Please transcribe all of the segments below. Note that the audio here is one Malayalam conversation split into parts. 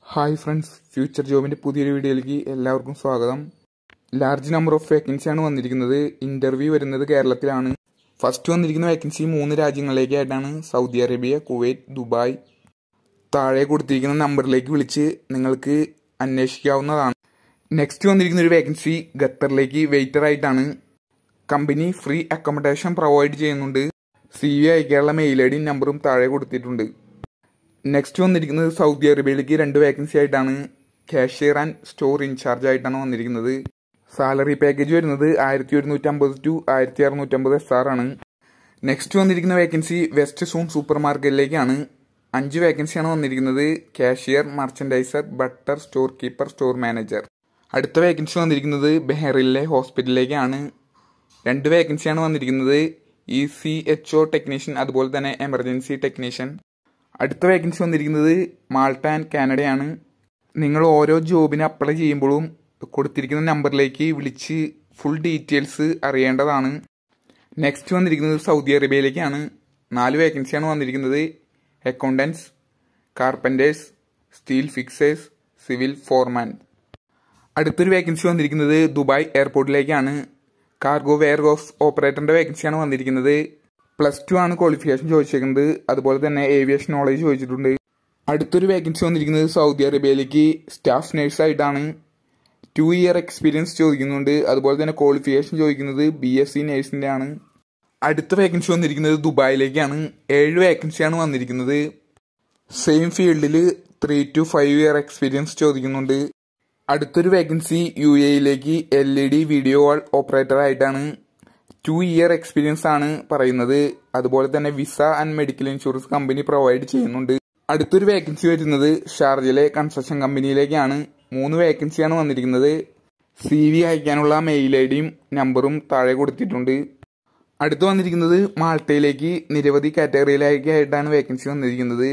ഹായ് ഫ്രണ്ട്സ് ഫ്യൂച്ചർ ജോബിൻ്റെ പുതിയൊരു വീഡിയോയിലേക്ക് എല്ലാവർക്കും സ്വാഗതം ലാർജ് നമ്പർ ഓഫ് വേക്കൻസിയാണ് വന്നിരിക്കുന്നത് ഇൻ്റർവ്യൂ വരുന്നത് കേരളത്തിലാണ് ഫസ്റ്റ് വന്നിരിക്കുന്ന വേക്കൻസി മൂന്ന് രാജ്യങ്ങളിലേക്കായിട്ടാണ് സൗദി അറേബ്യ കുവൈറ്റ് ദുബായ് താഴെ കൊടുത്തിരിക്കുന്ന നമ്പറിലേക്ക് വിളിച്ച് നിങ്ങൾക്ക് അന്വേഷിക്കാവുന്നതാണ് നെക്സ്റ്റ് വന്നിരിക്കുന്ന ഒരു വേക്കൻസി ഖത്തറിലേക്ക് വെയിറ്റർ ആയിട്ടാണ് കമ്പനി ഫ്രീ അക്കോമഡേഷൻ പ്രൊവൈഡ് ചെയ്യുന്നുണ്ട് സി വി അയക്കാനുള്ള മെയിൽ ഐ ഡി നമ്പറും താഴെ കൊടുത്തിട്ടുണ്ട് നെക്സ്റ്റ് വന്നിരിക്കുന്നത് സൗദി അറേബ്യയിലേക്ക് രണ്ട് വേക്കൻസി ആയിട്ടാണ് കാഷ്യർ ആൻഡ് സ്റ്റോർ ഇൻചാർജ് ആയിട്ടാണ് വന്നിരിക്കുന്നത് സാലറി പാക്കേജ് വരുന്നത് ആയിരത്തി ഒരുന്നൂറ്റമ്പത് ടു ആയിരത്തി അറുന്നൂറ്റമ്പത് എസ് ആർ ആണ് നെക്സ്റ്റ് വന്നിരിക്കുന്ന വേക്കൻസി വെസ്റ്റ് സോൺ സൂപ്പർ മാർക്കറ്റിലേക്കാണ് അഞ്ച് വേക്കൻസിയാണ് വന്നിരിക്കുന്നത് cashier merchandiser butter store keeper store manager അടുത്ത വേക്കൻസി വന്നിരിക്കുന്നത് ബെഹറിലെ ഹോസ്പിറ്റലിലേക്കാണ് രണ്ട് വേക്കൻസിയാണ് വന്നിരിക്കുന്നത് E C H O technician അതുപോലെ തന്നെ എമർജൻസി ടെക്നീഷ്യൻ അടുത്ത വേക്കൻസി വന്നിരിക്കുന്നത് മാൾട്ട ആൻഡ് കാനഡയാണ് നിങ്ങൾ ഓരോ ജോബിന് അപ്ലൈ ചെയ്യുമ്പോഴും കൊടുത്തിരിക്കുന്ന നമ്പറിലേക്ക് വിളിച്ച് ഫുൾ ഡീറ്റെയിൽസ് അറിയേണ്ടതാണ് നെക്സ്റ്റ് വന്നിരിക്കുന്നത് സൗദി അറേബ്യയിലേക്കാണ് നാല് വേക്കൻസിയാണ് വന്നിരിക്കുന്നത് accountants carpenters steel fixers civil ഫോർമാൻ അടുത്തൊരു വേക്കൻസി വന്നിരിക്കുന്നത് ദുബായ് എയർപോർട്ടിലേക്കാണ് കാർഗോ വെയർ ഹൗസ് ഓപ്പറേറ്ററിന്റെ വേക്കൻസിയാണ് വന്നിരിക്കുന്നത് പ്ലസ് ടു ആണ് ക്വാളിഫിക്കേഷൻ ചോദിച്ചിരിക്കുന്നത് അതുപോലെ തന്നെ ഏവിയേഷൻ നോളേജ് ചോദിച്ചിട്ടുണ്ട് അടുത്തൊരു വേക്കൻസി വന്നിരിക്കുന്നത് സൗദി അറേബ്യയിലേക്ക് സ്റ്റാഫ് നേഴ്സായിട്ടാണ് ടു ഇയർ എക്സ്പീരിയൻസ് ചോദിക്കുന്നുണ്ട് അതുപോലെ തന്നെ ക്വാളിഫിക്കേഷൻ ചോദിക്കുന്നത് ബി എസ് സി നേഴ്സിൻ്റെ ആണ് അടുത്ത വേക്കൻസി വന്നിരിക്കുന്നത് ദുബായിലേക്കാണ് ഏഴ് വേക്കൻസിയാണ് വന്നിരിക്കുന്നത് സെയിം ഫീൽഡിൽ three to five year experience ചോദിക്കുന്നുണ്ട് അടുത്തൊരു വേക്കൻസി യു എയിലേക്ക് L E D video wall operator ആയിട്ടാണ് ടു ഇയർ എക്സ്പീരിയൻസ് ആണ് പറയുന്നത് അതുപോലെ തന്നെ visa and medical insurance company provide ചെയ്യുന്നുണ്ട് അടുത്തൊരു വേക്കൻസി വരുന്നത് ഷാർജയിലെ കൺസ്ട്രക്ഷൻ കമ്പനിയിലേക്കാണ് മൂന്ന് വേക്കൻസിയാണ് വന്നിരിക്കുന്നത് സി വി അയക്കാനുള്ള മെയിൽ ഐ ഡിയും നമ്പറും താഴെ കൊടുത്തിട്ടുണ്ട് അടുത്ത് വന്നിരിക്കുന്നത് മാൾട്ടയിലേക്ക് നിരവധി കാറ്റഗറിയിലേക്കായിട്ടാണ് വേക്കൻസി വന്നിരിക്കുന്നത്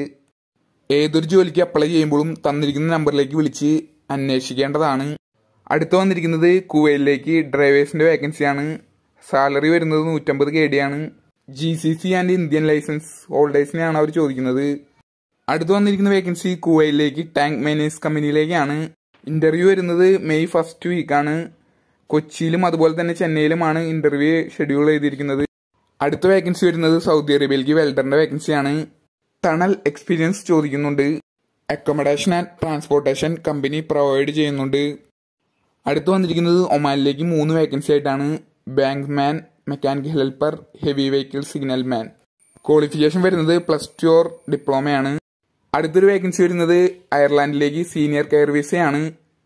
ഏതൊരു ജോലിക്ക് അപ്ലൈ ചെയ്യുമ്പോഴും തന്നിരിക്കുന്ന നമ്പറിലേക്ക് വിളിച്ച് അന്വേഷിക്കേണ്ടതാണ് അടുത്ത് വന്നിരിക്കുന്നത് കുവൈലിലേക്ക് ഡ്രൈവേഴ്സിന്റെ വേക്കൻസിയാണ് സാലറി വരുന്നത് നൂറ്റമ്പത് കെ ഡി ആണ് G C C and Indian licence ഹോൾഡേഴ്സിനെയാണ് അവർ ചോദിക്കുന്നത് അടുത്ത് വന്നിരിക്കുന്ന വേക്കൻസി കുവൈലിലേക്ക് ടാങ്ക് മെയിനേഴ്സ് കമ്പനിയിലേക്കാണ് ഇന്റർവ്യൂ വരുന്നത് മെയ് ഫസ്റ്റ് വീക്കാണ് കൊച്ചിയിലും അതുപോലെ തന്നെ ചെന്നൈയിലുമാണ് ഇന്റർവ്യൂ ഷെഡ്യൂൾ ചെയ്തിരിക്കുന്നത് അടുത്ത വേക്കൻസി വരുന്നത് സൗദി അറേബ്യയിലേക്ക് വെൽഡറിന്റെ വേക്കൻസിയാണ് ടണൽ എക്സ്പീരിയൻസ് ചോദിക്കുന്നുണ്ട് accommodation and transportation company provide ചെയ്യുന്നുണ്ട് അടുത്ത് വന്നിരിക്കുന്നത് ഒമാനിലേക്ക് മൂന്ന് വേക്കൻസി ആയിട്ടാണ് bank man mechanical helper heavy vehicle signal man qualification വരുന്നത് പ്ലസ് ടു ഓർ ഡിപ്ലോമയാണ് അടുത്തൊരു വേക്കൻസി വരുന്നത് അയർലാൻഡിലേക്ക് സീനിയർ കെയർ വിസയാണ്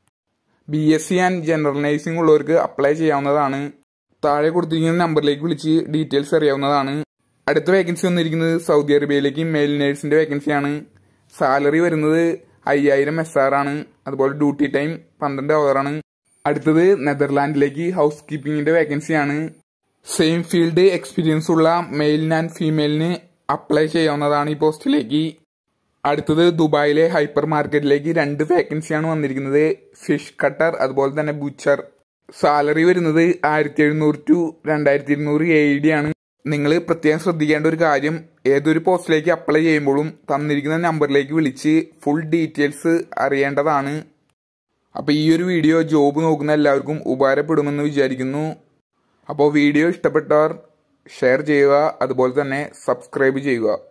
B S C and general nursing ഉള്ളവർക്ക് അപ്ലൈ ചെയ്യാവുന്നതാണ് താഴെ കൊടുത്തിരിക്കുന്ന നമ്പറിലേക്ക് വിളിച്ച് ഡീറ്റെയിൽസ് അറിയാവുന്നതാണ് അടുത്ത വേക്കൻസി വന്നിരിക്കുന്നത് സൗദി അറേബ്യയിലേക്ക് മെയിൽ നേഴ്സിന്റെ വേക്കൻസിയാണ് സാലറി വരുന്നത് അയ്യായിരം എസ് ആർ ആണ് അതുപോലെ ഡ്യൂട്ടി ടൈം പന്ത്രണ്ട് ആണ് അടുത്തത് നെതർലാൻഡിലേക്ക് ഹൗസ് കീപ്പിംഗിന്റെ വേക്കൻസിയാണ് സെയിം ഫീൽഡ് എക്സ്പീരിയൻസ് ഉള്ള മെയിലിന് ആൻഡ് ഫീമെയിലിന് അപ്ലൈ ചെയ്യാവുന്നതാണ് ഈ പോസ്റ്റിലേക്ക് അടുത്തത് ദുബായിലെ ഹൈപ്പർ മാർക്കറ്റിലേക്ക് രണ്ട് വേക്കൻസിയാണ് വന്നിരിക്കുന്നത് ഫിഷ് കട്ടർ അതുപോലെ തന്നെ ബുച്ചർ സാലറി വരുന്നത് ആയിരത്തി എഴുന്നൂറ് ടു രണ്ടായിരത്തി ഇരുന്നൂറ് എ ഡി ആണ് നിങ്ങൾ പ്രത്യേകം ശ്രദ്ധിക്കേണ്ട ഒരു കാര്യം ഏതൊരു പോസ്റ്റിലേക്ക് അപ്ലൈ ചെയ്യുമ്പോഴും തന്നിരിക്കുന്ന നമ്പറിലേക്ക് വിളിച്ച് ഫുൾ ഡീറ്റെയിൽസ് അറിയേണ്ടതാണ് അപ്പോൾ ഈ ഒരു വീഡിയോ ജോബ് നോക്കുന്ന എല്ലാവർക്കും ഉപകാരപ്പെടുമെന്ന് വിചാരിക്കുന്നു അപ്പോൾ വീഡിയോ ഇഷ്ടപ്പെട്ടവർ ഷെയർ ചെയ്യുക അതുപോലെ തന്നെ സബ്സ്ക്രൈബ് ചെയ്യുക